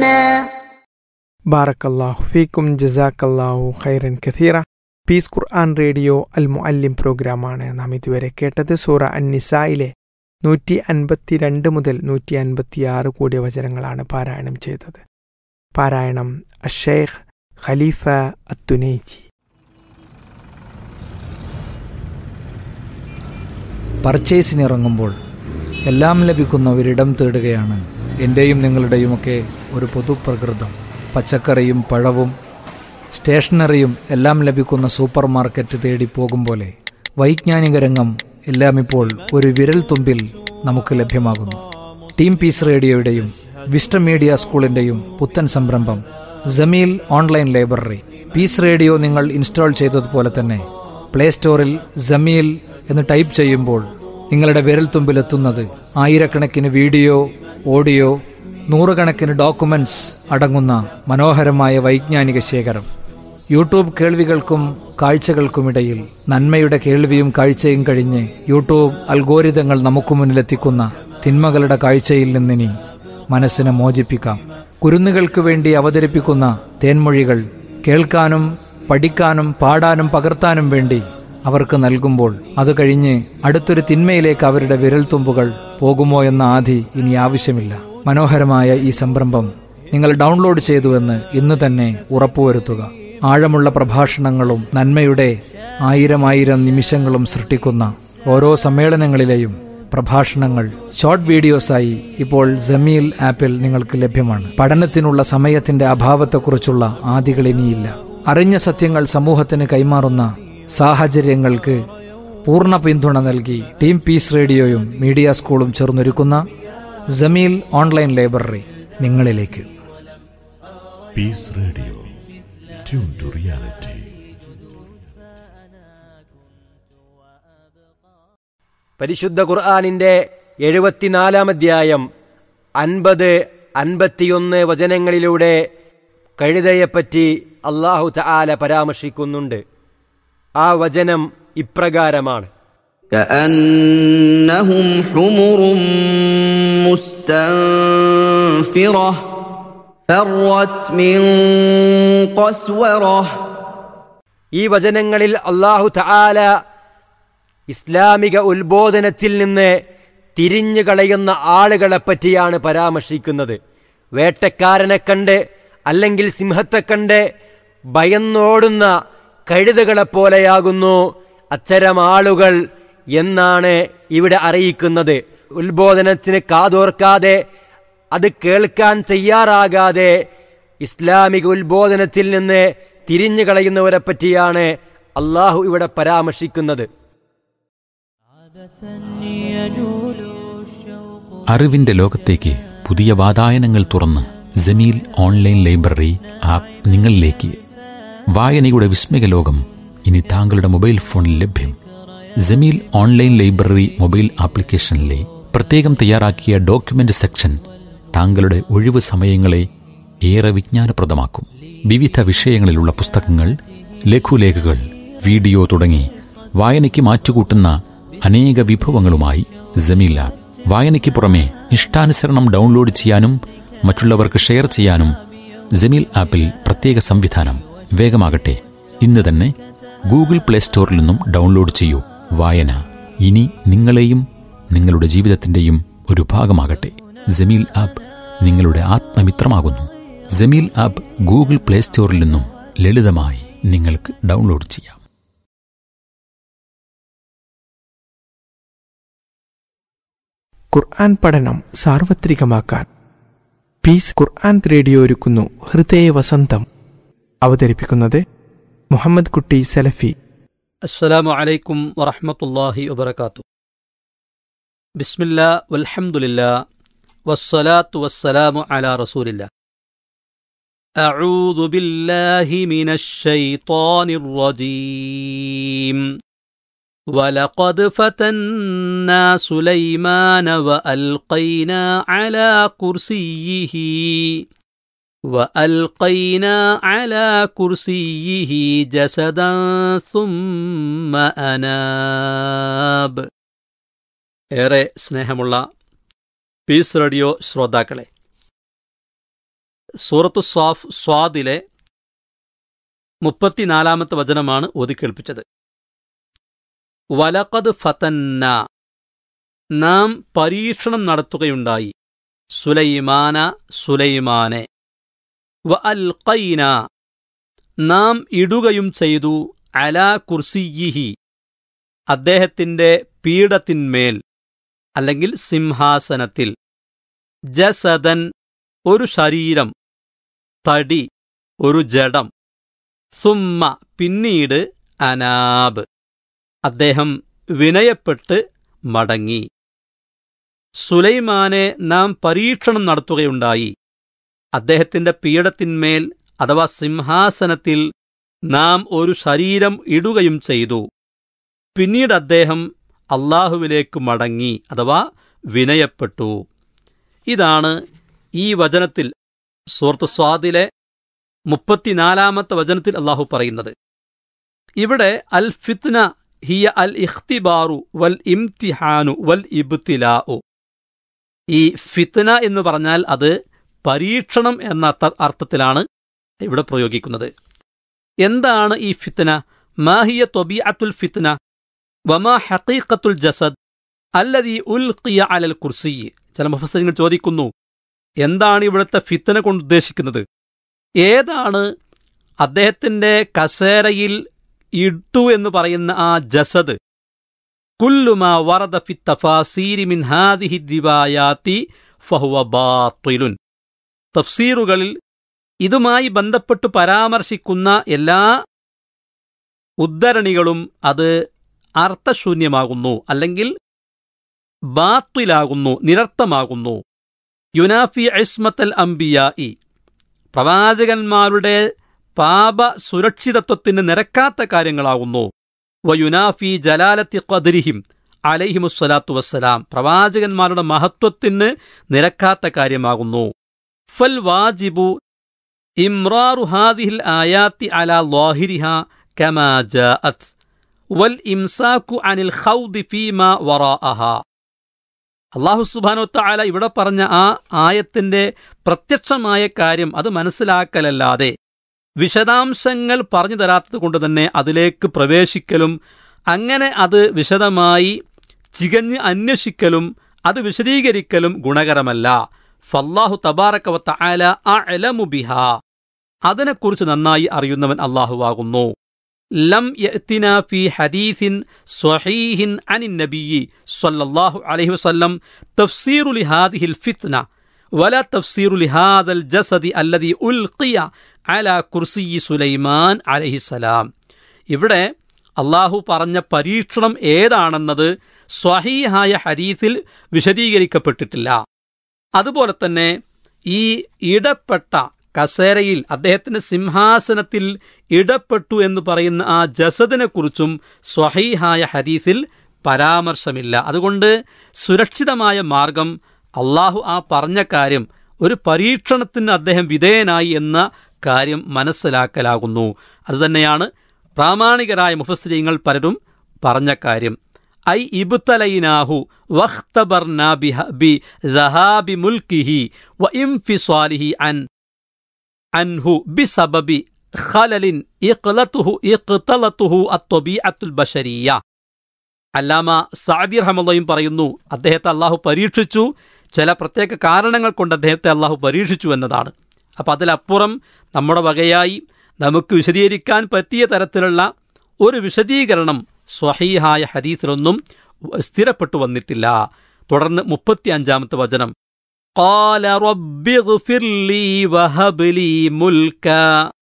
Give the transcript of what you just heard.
لنا ബാറക്കല്ലാഹു ഫീക്കും ജസാക്കല്ലാഹു ഖൈറൻ കഥീറ പീസ് ഖുർആൻ റേഡിയോ അൽ മുഅല്ലിം പ്രോഗ്രാമാണ് നാം ഇതുവരെ കേട്ടത് സൂറ അൻ നിസായിലെ നൂറ്റി അൻപത്തിരണ്ട് മുതൽ നൂറ്റി അൻപത്തിയാറ് കൂടിയ വചനങ്ങളാണ് പാരായണം ചെയ്തത് പാരായണം അഷേഖ് ഖലീഫ അത്തുനൈജി പർച്ചേസിനിറങ്ങുമ്പോൾ എല്ലാം ലഭിക്കുന്ന ഒരിടം തേടുകയാണ് എൻ്റെയും നിങ്ങളുടെയുമൊക്കെ ഒരു പൊതുപ്രകൃതം പച്ചക്കറിയും പഴവും സ്റ്റേഷനറിയും എല്ലാം ലഭിക്കുന്ന സൂപ്പർ മാർക്കറ്റ് തേടി പോകും പോലെ വൈജ്ഞാനിക രംഗം എല്ലാം ഇപ്പോൾ ഒരു വിരൽ തുമ്പിൽ നമുക്ക് ലഭ്യമാകുന്നു ടീം പീസ് റേഡിയോയുടെയും വിസ്റ്റ മീഡിയ സ്കൂളിന്റെയും പുത്തൻ സംരംഭം Jameel online library peace radio നിങ്ങൾ ഇൻസ്റ്റാൾ ചെയ്തതുപോലെ തന്നെ പ്ലേ സ്റ്റോറിൽ ജമീൽ എന്ന് ടൈപ്പ് ചെയ്യുമ്പോൾ നിങ്ങളുടെ വിരൽത്തുമ്പിലെത്തുന്നത് ആയിരക്കണക്കിന് വീഡിയോ ഓഡിയോ നൂറുകണക്കിന് ഡോക്യുമെന്റ്സ് അടങ്ങുന്ന മനോഹരമായ വൈജ്ഞാനിക ശേഖരം യൂട്യൂബ് കേൾവികൾക്കും കാഴ്ചകൾക്കുമിടയിൽ നന്മയുടെ കേൾവിയും കാഴ്ചയും കഴിഞ്ഞ് യൂട്യൂബ് അൽഗോരിതങ്ങൾ നമുക്ക് മുന്നിലെത്തിക്കുന്ന തിന്മകളുടെ കാഴ്ചയിൽ നിന്നിനി മനസ്സിനെ മോചിപ്പിക്കാം കുരുന്നുകൾക്ക് വേണ്ടി അവതരിപ്പിക്കുന്ന തേൻമൊഴികൾ കേൾക്കാനും പഠിക്കാനും പാടാനും പകർത്താനും വേണ്ടി അവർക്ക് നൽകുമ്പോൾ അത് കഴിഞ്ഞ് അടുത്തൊരു തിന്മയിലേക്ക് അവരുടെ വിരൽത്തുമ്പുകൾ പോകുമോ എന്ന ആധി ഇനി ആവശ്യമില്ല മനോഹരമായ ഈ സംരംഭം നിങ്ങൾ ഡൗൺലോഡ് ചെയ്തുവെന്ന് ഇന്ന് തന്നെ ഉറപ്പുവരുത്തുക ആഴമുള്ള പ്രഭാഷണങ്ങളും നന്മയുടെ ആയിരം ആയിരം നിമിഷങ്ങളും സൃഷ്ടിക്കുന്ന ഓരോ സമ്മേളനങ്ങളിലെയും പ്രഭാഷണങ്ങൾ ഷോർട്ട് വീഡിയോസായി ഇപ്പോൾ ജമീൽ ആപ്പിൽ നിങ്ങൾക്ക് ലഭ്യമാണ് പഠനത്തിനുള്ള സമയത്തിന്റെ അഭാവത്തെക്കുറിച്ചുള്ള ആദികൾ ഇനിയില്ല അറിഞ്ഞ സത്യങ്ങൾ സമൂഹത്തിന് കൈമാറുന്ന സാഹചര്യങ്ങൾക്ക് പൂർണ്ണ പിന്തുണ നൽകി ടീം പീസ് റേഡിയോയും മീഡിയ സ്കൂളും ചേർന്നൊരുക്കുന്ന ജമീൽ ഓൺലൈൻ ലൈബ്രറി നിങ്ങളിലേക്ക് peace radio tune to reality പരിശുദ്ധ ഖുർആാനിന്റെ എഴുപത്തിനാലാം അധ്യായം അൻപത് അൻപത്തിയൊന്ന് വചനങ്ങളിലൂടെ കഴുതയെപ്പറ്റി അള്ളാഹു തആല പരാമർശിക്കുന്നുണ്ട് ആ വചനം ഇപ്രകാരമാണ് كأنهم حمر مستنفرة فرت من قسورة ഈ വചനങ്ങളിൽ അള്ളാഹു തആല ഇസ്ലാമിക ഉത്ബോധനത്തിൽ നിന്ന് തിരിഞ്ഞു കളയുന്ന ആളുകളെ പറ്റിയാണ് പരാമർശിക്കുന്നത് വേട്ടക്കാരനെ കണ്ട് അല്ലെങ്കിൽ സിംഹത്തെ കണ്ട് ഭയന്നോടുന്ന കഴുതകളെപ്പോലെയാകുന്നു അത്തരം ആളുകൾ എന്നാണ് ഇവിടെ അറിയിക്കുന്നത് ഉത്ബോധനത്തിന് കാതോർക്കാതെ അത് കേൾക്കാൻ തയ്യാറാകാതെ ഇസ്ലാമിക ഉത്ബോധനത്തിൽ നിന്ന് തിരിഞ്ഞു കളയുന്നവരെ പറ്റിയാണ് അള്ളാഹു ഇവിടെ പരാമർശിക്കുന്നത് അറിവിന്റെ ലോകത്തേക്ക് പുതിയ വാതായനങ്ങൾ തുറന്ന് ജമീൽ ഓൺലൈൻ ലൈബ്രറി ആപ്പ് നിങ്ങളിലേക്ക് വായനയുടെ വിസ്മയ ലോകം ഇനി താങ്കളുടെ മൊബൈൽ ഫോണിൽ ലഭ്യം ജമീൽ ഓൺലൈൻ ലൈബ്രറി മൊബൈൽ ആപ്ലിക്കേഷനിലെ പ്രത്യേകം തയ്യാറാക്കിയ ഡോക്യുമെന്റ് സെക്ഷൻ താങ്കളുടെ ഒഴിവ് സമയങ്ങളെ ഏറെ വിജ്ഞാനപ്രദമാക്കും വിവിധ വിഷയങ്ങളിലുള്ള പുസ്തകങ്ങൾ ലഘുലേഖകൾ വീഡിയോ തുടങ്ങി വായനയ്ക്ക് മാറ്റുകൂട്ടുന്ന അനേക വിഭവങ്ങളുമായി ജമീൽ ആപ്പ് വായനയ്ക്ക് പുറമെ ഇഷ്ടാനുസരണം ഡൗൺലോഡ് ചെയ്യാനും മറ്റുള്ളവർക്ക് ഷെയർ ചെയ്യാനും ജമീൽ ആപ്പിൽ പ്രത്യേക സംവിധാനം വേഗമാകട്ടെ ഇന്ന് തന്നെ ഗൂഗിൾ പ്ലേ സ്റ്റോറിൽ നിന്നും ഡൗൺലോഡ് ചെയ്യൂ വായന ഇനി നിങ്ങളെയും നിങ്ങളുടെ ജീവിതത്തിന്റെയും ഒരു ഭാഗമാകട്ടെ ജമീൽ ആപ്പ് നിങ്ങളുടെ ആത്മമിത്രമാകുന്നു ജമീൽ ആപ്പ് ഗൂഗിൾ പ്ലേ സ്റ്റോറിൽ നിന്നും ലളിതമായി നിങ്ങൾക്ക് ഡൗൺലോഡ് ചെയ്യാം ഖുർആൻ പഠനം സാർവത്രികമാക്കാൻ പീസ് ഖുർആൻ റേഡിയോ ഒരുക്കുന്നു ഹൃദയ വസന്തം അവതരിപ്പിക്കുന്നത് മുഹമ്മദ് കുട്ടി സലഫി السلام عليكم ورحمة الله وبركاته بسم الله والحمد لله والصلاة والسلام على رسول الله أعوذ بالله من الشيطان الرجيم ولقد فتنا سليمان وألقينا على كرسيه والقينا على كرسيه جسدا ثم അനാബ് ഏറെ സ്നേഹമുള്ള പീസ് റേഡിയോ ശ്രോതാക്കളെ സൂറത്തു സ്വാഫ് സ്വാദിലെ മുപ്പത്തിനാലാമത്തെ വചനമാണ് ഓതിക്കേൾപ്പിച്ചത് വലക്കത് ഫതന്ന നാം പരീക്ഷണം നടത്തുകയുണ്ടായി സുലൈമാന സുലൈമാനെ വ അൽഖൈന നാം ഇടുകയും ചെയ്തു അലാ കുർസിയിഹി അദ്ദേഹത്തിന്റെ പീഠത്തിന്മേൽ അല്ലെങ്കിൽ സിംഹാസനത്തിൽ ജസദൻ ഒരു ശരീരം തടി ഒരു ജഡം സുമ്മ പിന്നീട് അനാബ് അദ്ദേഹം വിനയപ്പെട്ട് മടങ്ങി സുലൈമാനെ നാം പരീക്ഷണം നടത്തുകയുണ്ടായി അദ്ദേഹത്തിന്റെ പീഠത്തിന്മേൽ അഥവാ സിംഹാസനത്തിൽ നാം ഒരു ശരീരം ഇടുകയും ചെയ്തു പിന്നീട് അദ്ദേഹം അള്ളാഹുവിലേക്ക് മടങ്ങി അഥവാ വിനയപ്പെട്ടു ഇതാണ് ഈ വചനത്തിൽ സൂറത്ത് സ്വാദിലെ മുപ്പത്തിനാലാമത്തെ വചനത്തിൽ അള്ളാഹു പറയുന്നത് ഇവിടെ അൽ ഫിത്ന ഹിയ അൽ ഇഖ്തിബാറു വൽ ഇംതിഹാനു വൽ ഇബ്തിലാഉ ഈ ഫിത്ന എന്ന് പറഞ്ഞാൽ അത് പരീക്ഷണം എന്ന അർത്ഥ- അർത്ഥത്തിലാണ് ഇവിടെ പ്രയോഗിക്കുന്നത് എന്താണ് ഈ ഫിത്ന മാഹിയ തൊബിഅത്തുൽ ഫിത്ന വമാ ഹഖീഖത്തുൽ ജസദ് അല്ലതി ഉൽഖിയ അലൽ കുർസി ചില മുഫസരിങ്ങൾ ചോദിക്കുന്നു എന്താണ് ഇവിടുത്തെ ഫിത്തന കൊണ്ട് ഉദ്ദേശിക്കുന്നത് ഏതാണ് അദ്ദേഹത്തിന്റെ കസേരയിൽ ഇട്ടു എന്ന് പറയുന്ന ആ ജസദ് കുല്ലുമാ വറദ ഫി തഫാസീരി മിൻ ഹാദിഹി ദിവായാത്തി ഫഹുവ ബാത്തിലുൻ തഫ്സീറുകളിൽ ഇതുമായി ബന്ധപ്പെട്ട് പരാമർശിക്കുന്ന എല്ലാ ഉദ്ധരണികളും അത് അർത്ഥശൂന്യമാകുന്നു അല്ലെങ്കിൽ ബാത്തിലാകുന്നു നിരർത്ഥമാകുന്നു യുനാഫി ഇസ്മത്തൽ അംബിയായി പ്രവാചകന്മാരുടെ പാപ സുരക്ഷിതത്വത്തിന് നിരക്കാത്ത കാര്യങ്ങളാകുന്നു വയുനാഫി ജലാലത്തി ഖദരിഹിം അലൈഹിമുസ്സലാത്തു വസ്സലാം പ്രവാചകന്മാരുടെ മഹത്വത്തിന് നിരക്കാത്ത കാര്യമാകുന്നു ഫൽ വാജിബു ഇമ്രാറു ഹാദിഹിൽ ആയാത്തി അല ലാഹിരിഹ കമാ ജാഅത് വൽ ഇംസാക്കു അനിൽ ഖൗദി ഫീമാ വറാഅഹ അള്ളാഹു സുബാനോ താല ഇവിടെ പറഞ്ഞ ആ ആയത്തിന്റെ പ്രത്യക്ഷമായ കാര്യം അത് മനസ്സിലാക്കലല്ലാതെ വിശദാംശങ്ങൾ പറഞ്ഞു തരാത്തത് കൊണ്ട് തന്നെ അതിലേക്ക് പ്രവേശിക്കലും അങ്ങനെ അത് വിശദമായി ചികഞ്ഞ് അന്വേഷിക്കലും അത് വിശദീകരിക്കലും ഗുണകരമല്ല ഫല്ലാഹു തബാറക്കവത്ത ആല അലമു ബിഹ അതിനെക്കുറിച്ച് നന്നായി അറിയുന്നവൻ അള്ളാഹുവാകുന്നു ലം യഅ്തിന ഫി ഹദീസിൻ സ്വഹീഹിൻ അനിൻ നബിയി സ്വല്ലല്ലാഹു അലൈഹി വസല്ലം തഫ്സീറു ലിഹാദിഹിൽ ഫിത്ന വല തഫ്സീറു ലിഹാദൽ ജസദി അല്ലദി ഉൽഖിയ അല കുർസിയി സുലൈമാൻ അലൈഹിസലാം ഇവിടെ അള്ളാഹു പറഞ്ഞ പരീക്ഷണം ഏതാണെന്നത് സ്വഹീഹായ ഹദീസിൽ വിശദീകരിക്കപ്പെട്ടിട്ടില്ല അതുപോലെ തന്നെ ഈ ഇടപെട്ട കസേരയിൽ അദ്ദേഹത്തിന്റെ സിംഹാസനത്തിൽ ഇടപെട്ടു എന്ന് പറയുന്ന ആ ജസദിനെക്കുറിച്ചും സ്വഹീഹായ ഹദീസിൽ പരാമർശമില്ല അതുകൊണ്ട് സുരക്ഷിതമായ മാർഗം അള്ളാഹു ആ പറഞ്ഞ കാര്യം ഒരു പരീക്ഷണത്തിന് അദ്ദേഹം വിധേയനായി എന്ന കാര്യം മനസ്സിലാക്കലാകുന്നു അതുതന്നെയാണ് പ്രാമാണികരായ മുഫസ്ലിങ്ങൾ പലരും പറഞ്ഞ കാര്യം ഐ ഇബ്തലൈനാഹു വഖ്തബർനാ ബിഹ ബി ദഹാബി മുൽക്കിഹി വ ഇംഫിസ്വാലിഹി അൻ അൻഹു ബിസബബി ഖലലിൻ ഇഖ്ലതുഹു ഇഖ്തലതുഹു അത്വബീഅത്തുൽ ബശരിയ അല്ലാമ സഅദി റഹ്മത്തുള്ളയും പറയുന്നു അദ്ദേഹത്തെ അള്ളാഹു പരീക്ഷിച്ചു ചില പ്രത്യേക കാരണങ്ങൾ കൊണ്ട് അദ്ദേഹത്തെ അള്ളാഹു പരീക്ഷിച്ചു എന്നതാണ് അപ്പം അതിലപ്പുറം നമ്മുടെ വകയായി നമുക്ക് വിശദീകരിക്കാൻ പറ്റിയ തരത്തിലുള്ള ഒരു വിശദീകരണം സ്വഹീഹായ ഹദീസിലൊന്നും സ്ഥിരപ്പെട്ടു വന്നിട്ടില്ല തുടർന്ന് മുപ്പത്തി അഞ്ചാമത്തെ വചനം قال رب اغفر لي وهب لي ملكا